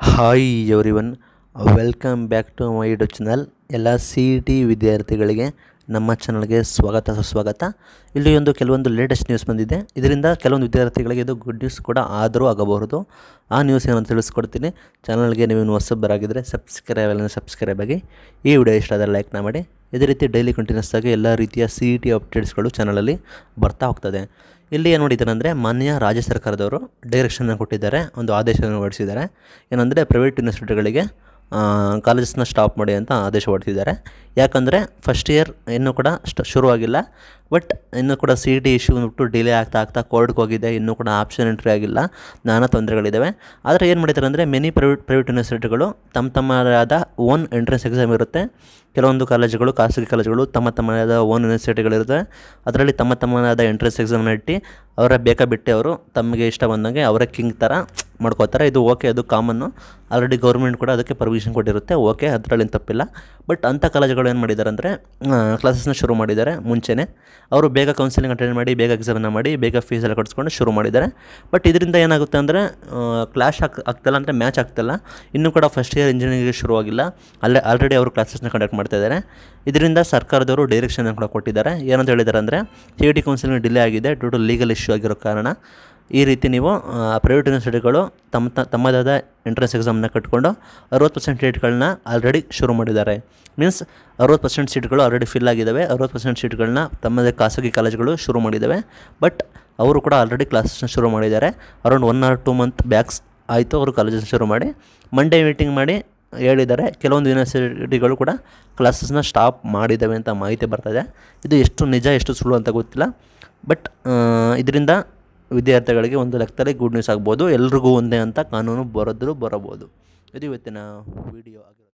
hi everyone welcome back to my YouTube channel ಎಲ್ಲ C E T ವಿದ್ಯಾರ್ಥಿಗಳಿಗೆ ನಮ್ಮ ಚಾನಲ್ಗೆ ಸ್ವಾಗತ ಸುಸ್ವಾಗತ ಇಲ್ಲಿ ಒಂದು ಕೆಲವೊಂದು ಲೇಟೆಸ್ಟ್ ನ್ಯೂಸ್ ಬಂದಿದೆ ಇದರಿಂದ ಕೆಲವೊಂದು ವಿದ್ಯಾರ್ಥಿಗಳಿಗೆ ಇದು ಗುಡ್ ನ್ಯೂಸ್ ಕೂಡ ಆದರೂ ಆಗಬಹುದು ಆ ನ್ಯೂಸ್ ಏನಂತ ತಿಳಿಸ್ಕೊಡ್ತೀನಿ ಚಾನಲ್ಗೆ ನೀವೇನು ಹೊಸಬರಾಗಿದ್ದರೆ ಸಬ್ಸ್ಕ್ರೈಬ್ ಎಲ್ಲ ಸಬ್ಸ್ಕ್ರೈಬ್ ಆಗಿ ಈ ವಿಡಿಯೋ ಇಷ್ಟ ಆದರೆ ಲೈಕ್ನ ಮಾಡಿ ಇದೇ ರೀತಿ ಡೈಲಿ ಕಂಟಿನ್ಯೂಸ್ ಆಗಿ ಎಲ್ಲ ರೀತಿಯ ಸಿ ಇ ಟಿ ಅಪ್ಡೇಟ್ಸ್ಗಳು ಚಾನಲಲ್ಲಿ ಬರ್ತಾ ಹೋಗ್ತದೆ ಇಲ್ಲಿ ಏನು ಮಾಡಿದ್ದಾರೆ ಅಂದರೆ ಮಾನ್ಯ ರಾಜ್ಯ ಸರ್ಕಾರದವರು ಡೈರೆಕ್ಷನ್ನ ಕೊಟ್ಟಿದ್ದಾರೆ ಒಂದು ಆದೇಶವನ್ನು ಹೊರಡಿಸಿದ್ದಾರೆ ಏನಂದರೆ ಪ್ರೈವೇಟ್ ಯೂನಿವರ್ಸಿಟಿಗಳಿಗೆ ಕಾಲೇಜಸ್ನ ಸ್ಟಾಪ್ ಮಾಡಿ ಅಂತ ಆದೇಶ ಹೊರಡಿಸಿದ್ದಾರೆ ಯಾಕಂದರೆ ಫಸ್ಟ್ ಇಯರ್ ಇನ್ನೂ ಕೂಡ ಸ್ಟ್ ಶುರುವಾಗಿಲ್ಲ ಬಟ್ ಇನ್ನೂ ಕೂಡ ಸಿ ಇ ಟಿ ಇಶ್ಯೂ ಬಿಟ್ಟು ಡಿಲೇ ಆಗ್ತಾ ಆಗ್ತಾ ಕೋರ್ಟ್ಗೆ ಹೋಗಿದೆ ಇನ್ನೂ ಕೂಡ ಆಪ್ಷನ್ ಎಂಟ್ರಿ ಆಗಿಲ್ಲ ನಾನಾ ತೊಂದರೆಗಳಿದ್ದಾವೆ ಆದರೆ ಏನು ಮಾಡಿದ್ದಾರೆ ಅಂದರೆ ಮೆನಿ ಪ್ರೈವೇಟ್ ಪ್ರೈವೇಟ್ ಯೂನಿವರ್ಸಿಟಿಗಳು ತಮ್ಮ ತಮ್ಮದಾದ ಓನ್ ಎಂಟ್ರೆನ್ಸ್ ಎಕ್ಸಾಮ್ ಇರುತ್ತೆ ಕೆಲವೊಂದು ಕಾಲೇಜುಗಳು ಖಾಸಗಿ ಕಾಲೇಜುಗಳು ತಮ್ಮ ತಮ್ಮದಾದ ಓನ್ ಯೂನಿವರ್ಸಿಟಿಗಳಿರುತ್ತೆ ಅದರಲ್ಲಿ ತಮ್ಮ ತಮ್ಮದಾದ ಎಂಟ್ರೆನ್ಸ್ ಎಕ್ಸಾಮ್ನ ಇಟ್ಟು ಅವರ ಬೇಕಾ ಬಿಟ್ಟು ಅವರು ತಮಗೆ ಇಷ್ಟ ಬಂದಂಗೆ ಅವರೇ ಕಿಂಗ್ ಥರ ಮಾಡ್ಕೋತಾರೆ ಇದು ಓಕೆ ಅದು ಕಾಮನ್ನು ಆಲ್ರೆಡಿ ಗೌರ್ಮೆಂಟ್ ಕೂಡ ಅದಕ್ಕೆ ಪರ್ಮಿಷನ್ ಕೊಟ್ಟಿರುತ್ತೆ ಓಕೆ ಅದರಲ್ಲಿ ತಪ್ಪಿಲ್ಲ ಬಟ್ ಅಂಥ ಕಾಲೇಜುಗಳು ಏನು ಮಾಡಿದ್ದಾರೆ ಅಂದರೆ ಕ್ಲಾಸಸ್ನ ಶುರು ಮಾಡಿದ್ದಾರೆ ಮುಂಚೆನೇ ಅವರು ಬೇಗ ಕೌನ್ಸಿಲಿಂಗ್ ಅಟೆಂಡ್ ಮಾಡಿ ಬೇಗ ಎಕ್ಸಾಮನ್ನು ಮಾಡಿ ಬೇಗ ಫೀಸ್ ಎಲ್ಲ ಕಟ್ಸ್ಕೊಂಡು ಶುರು ಮಾಡಿದ್ದಾರೆ ಬಟ್ ಇದರಿಂದ ಏನಾಗುತ್ತೆ ಅಂದರೆ ಕ್ಲಾಶ್ ಆಗ್ ಆಗ್ತಿಲ್ಲ ಅಂದರೆ ಮ್ಯಾಚ್ ಆಗ್ತಿಲ್ಲ ಇನ್ನೂ ಕೂಡ ಫಸ್ಟ್ ಇಯರ್ ಇಂಜಿನಿಯರಿಂಗ್ ಶುರುವಾಗಿಲ್ಲ ಅಲ್ಲೇ ಆಲ್ರೆಡಿ ಅವರು ಕ್ಲಾಸಸ್ನ ಕಂಡಕ್ಟ್ ಮಾಡ್ತಾ ಇದ್ದಾರೆ ಇದರಿಂದ ಸರ್ಕಾರದವರು ಡೈರೆಕ್ಷನ್ ಕೂಡ ಕೊಟ್ಟಿದ್ದಾರೆ ಏನಂತ ಹೇಳಿದ್ದಾರೆ ಅಂದರೆ ಸಿ ಟಿ ಕೌನ್ಸಿಲಿಂಗ್ ಡಿಲೇ ಆಗಿದೆ ಡ್ಯೂ ಟು ಲೀಗಲ್ ಇಶ್ಯೂ ಆಗಿರೋ ಕಾರಣ ಈ ರೀತಿ ನೀವು ಪ್ರೈವೇಟ್ ಯೂನಿವರ್ಸಿಟಿಗಳು ತಮ್ಮ ತ ತಮ್ಮದಾದ ಎಂಟ್ರೆನ್ಸ್ ಎಕ್ಸಾಮ್ನ ಕಟ್ಕೊಂಡು ಅರುವತ್ತು ಪರ್ಸೆಂಟ್ ಸೀಟ್ಗಳನ್ನ ಆಲ್ರೆಡಿ ಶುರು ಮಾಡಿದ್ದಾರೆ ಮೀನ್ಸ್ ಅರುವತ್ತು ಪರ್ಸೆಂಟ್ ಸೀಟ್ಗಳು ಆಲ್ರೆಡಿ ಫಿಲ್ ಆಗಿದ್ದಾವೆ ಅರುವತ್ತು ಪರ್ಸೆಂಟ್ ಸೀಟ್ಗಳನ್ನ ತಮ್ಮದೇ ಖಾಸಗಿ ಕಾಲೇಜುಗಳು ಶುರು ಮಾಡಿದ್ದಾವೆ ಬಟ್ ಅವರು ಕೂಡ ಆಲ್ರೆಡಿ ಕ್ಲಾಸಸ್ನ ಶುರು ಮಾಡಿದ್ದಾರೆ around one or two month backs ಆಯಿತು ಅವರು ಕಾಲೇಜಸ್ನ ಶುರು ಮಾಡಿ ಮಂಡೇ ಮೀಟಿಂಗ್ ಮಾಡಿ ಹೇಳಿದ್ದಾರೆ ಕೆಲವೊಂದು ಯೂನಿವರ್ಸಿಟಿಗಳು ಕೂಡ ಕ್ಲಾಸಸ್ನ ಸ್ಟಾಪ್ ಮಾಡಿದ್ದಾವೆ ಅಂತ ಮಾಹಿತಿ ಬರ್ತಾಯಿದೆ ಇದು ಎಷ್ಟು ನಿಜ ಎಷ್ಟು ಸುಳ್ಳು ಅಂತ ಗೊತ್ತಿಲ್ಲ ಬಟ್ ಇದರಿಂದ ವಿದ್ಯಾರ್ಥಿಗಳಿಗೆ ಒಂದು ಲೆಕ್ಕದಲ್ಲಿ ಗುಡ್ ನ್ಯೂಸ್ ಆಗ್ಬೋದು ಎಲ್ರಿಗೂ ಒಂದೇ ಅಂತ ಕಾನೂನು ಬರೋದ್ರು ಬರಬೋದು ಇದು ಇವತ್ತಿನ ವಿಡಿಯೋ ಆಗಿರುತ್ತೆ